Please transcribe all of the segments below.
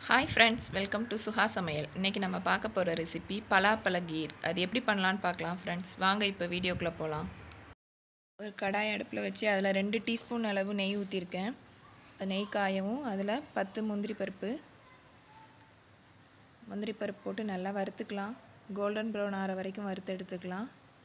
hi friends welcome to Suha சமையல் இன்றைக்கி நம்ம பார்க்க போகிற ரெசிபி பலாப்பழ கீர் அது எப்படி பண்ணலான்னு பார்க்கலாம் ஃப்ரெண்ட்ஸ் வாங்க இப்போ வீடியோக்குள்ளே போகலாம் ஒரு கடாய் அடுப்பில் வச்சு அதில் ரெண்டு டீஸ்பூன் அளவு நெய் ஊற்றிருக்கேன் அது நெய் காயவும் அதில் பத்து முந்திரி பருப்பு முந்திரி பருப்பு போட்டு நல்லா வறுத்துக்கலாம் கோல்டன் ப்ரௌன் ஆகிற வரைக்கும் வறுத்து எடுத்துக்கலாம்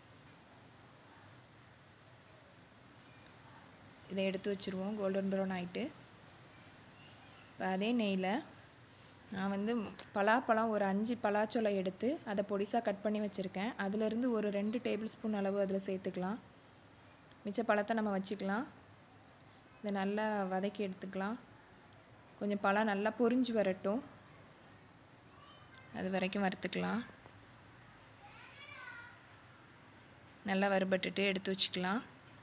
இதை எடுத்து வச்சுருவோம் கோல்டன் ப்ரௌன் ஆகிட்டு இப்போ அதே நெய்யில் நான் வந்து பலாப்பழம் ஒரு அஞ்சு பலாச்சொலை எடுத்து அதை பொடிசாக கட் பண்ணி வச்சுருக்கேன் அதிலிருந்து ஒரு ரெண்டு டேபிள் ஸ்பூன் அளவு அதில் சேர்த்துக்கலாம் மிச்ச பழத்தை நம்ம வச்சுக்கலாம் இதை நல்லா வதக்கி எடுத்துக்கலாம் கொஞ்சம் பழம் நல்லா பொரிஞ்சு வரட்டும் அது வரைக்கும் வறுத்துக்கலாம் நல்லா வறுபட்டுட்டு எடுத்து வச்சுக்கலாம்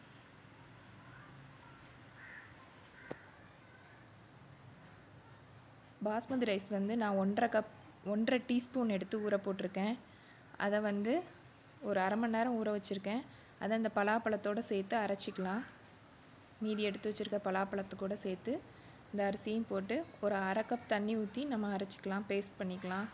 பாஸ்மதி ரைஸ் வந்து நான் ஒன்றரை கப் ஒன்றரை டீஸ்பூன் எடுத்து ஊற போட்டிருக்கேன் அதை வந்து ஒரு அரை மணி நேரம் ஊற வச்சுருக்கேன் அதை அந்த பலாப்பழத்தோடு சேர்த்து அரைச்சிக்கலாம் மீதி எடுத்து வச்சுருக்க பலாப்பழத்து கூட சேர்த்து இந்த அரிசியும் போட்டு ஒரு அரை கப் தண்ணி ஊற்றி நம்ம அரைச்சிக்கலாம் பேஸ்ட் பண்ணிக்கலாம்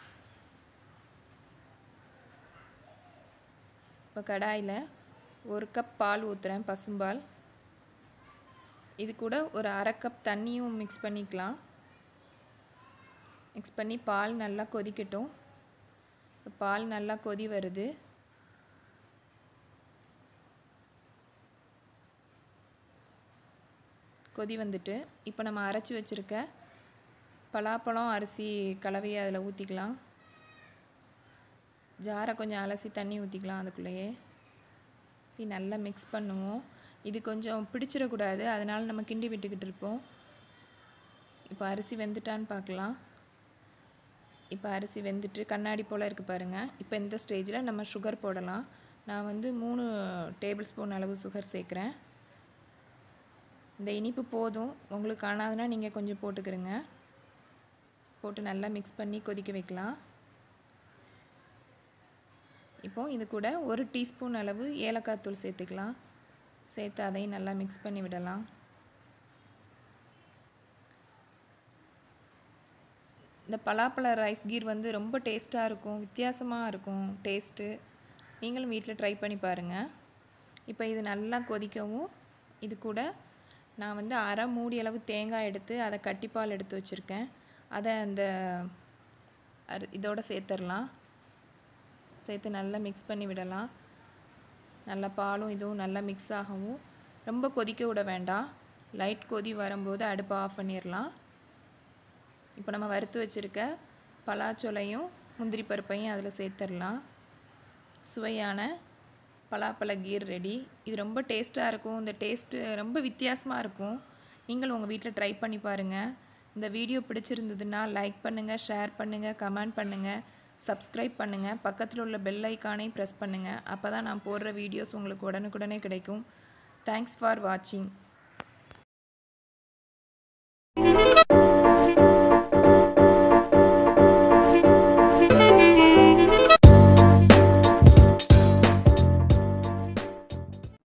இப்போ கடாயில் ஒரு கப் பால் ஊற்றுறேன் பசும்பால் இது கூட ஒரு அரை கப் தண்ணியும் மிக்ஸ் பண்ணிக்கலாம் மிக்ஸ் பண்ணி பால் நல்லா கொதிக்கட்டும் பால் நல்லா கொதி வருது கொதி வந்துட்டு இப்போ நம்ம அரைச்சி வச்சுருக்க பலாப்பழம் அரிசி கலவையை அதில் ஊற்றிக்கலாம் ஜாரை கொஞ்சம் அலசி தண்ணி ஊற்றிக்கலாம் அதுக்குள்ளேயே நல்லா மிக்ஸ் பண்ணுவோம் இது கொஞ்சம் பிடிச்சிடக்கூடாது அதனால் நம்ம கிண்டி விட்டுக்கிட்டு இருப்போம் இப்போ அரிசி வெந்துட்டான்னு பார்க்கலாம் இப்போ அரிசி வெந்துட்டு கண்ணாடி போல் இருக்குது பாருங்கள் இப்போ இந்த ஸ்டேஜில் நம்ம சுகர் போடலாம் நான் வந்து மூணு டேபிள் ஸ்பூன் அளவு சுகர் சேர்க்குறேன் இந்த இனிப்பு போதும் உங்களுக்கு காணாதுன்னா நீங்கள் கொஞ்சம் போட்டுக்கிறங்க போட்டு நல்லா மிக்ஸ் பண்ணி கொதிக்க வைக்கலாம் இப்போது இது கூட ஒரு டீஸ்பூன் அளவு ஏலக்காய் தூள் சேர்த்துக்கலாம் சேர்த்து அதையும் நல்லா மிக்ஸ் பண்ணி விடலாம் இந்த பலாப்பழ ரைஸ் கீர் வந்து ரொம்ப டேஸ்ட்டாக இருக்கும் வித்தியாசமாக இருக்கும் டேஸ்ட்டு நீங்களும் வீட்டில் ட்ரை பண்ணி பாருங்கள் இப்போ இது நல்லா கொதிக்கவும் இது கூட நான் வந்து அரை மூடி அளவு தேங்காய் எடுத்து அதை கட்டிப்பால் எடுத்து வச்சுருக்கேன் அதை அந்த இதோட சேர்த்துடலாம் சேர்த்து நல்லா மிக்ஸ் பண்ணி விடலாம் நல்லா பாலும் இதுவும் நல்லா மிக்ஸ் ஆகவும் ரொம்ப கொதிக்க விட வேண்டாம் லைட் கொதி வரும்போது அடுப்பை ஆஃப் பண்ணிடலாம் இப்போ நம்ம வறுத்து வச்சுருக்க பலாச்சொலையும் முந்திரி பருப்பையும் அதில் சேர்த்துடலாம் சுவையான பலாப்பழ கீர் ரெடி இது ரொம்ப டேஸ்ட்டாக இருக்கும் இந்த டேஸ்ட்டு ரொம்ப வித்தியாசமாக இருக்கும் நீங்களும் உங்கள் வீட்டில் ட்ரை பண்ணி பாருங்கள் இந்த வீடியோ பிடிச்சிருந்ததுன்னா லைக் பண்ணுங்கள் ஷேர் பண்ணுங்கள் கமெண்ட் பண்ணுங்கள் சப்ஸ்கிரைப் பண்ணுங்கள் பக்கத்தில் உள்ள பெல் ஐக்கானையும் ப்ரெஸ் பண்ணுங்கள் அப்போ தான் நான் போடுற வீடியோஸ் உங்களுக்கு உடனுக்குடனே கிடைக்கும் தேங்க்ஸ் ஃபார் வாட்சிங்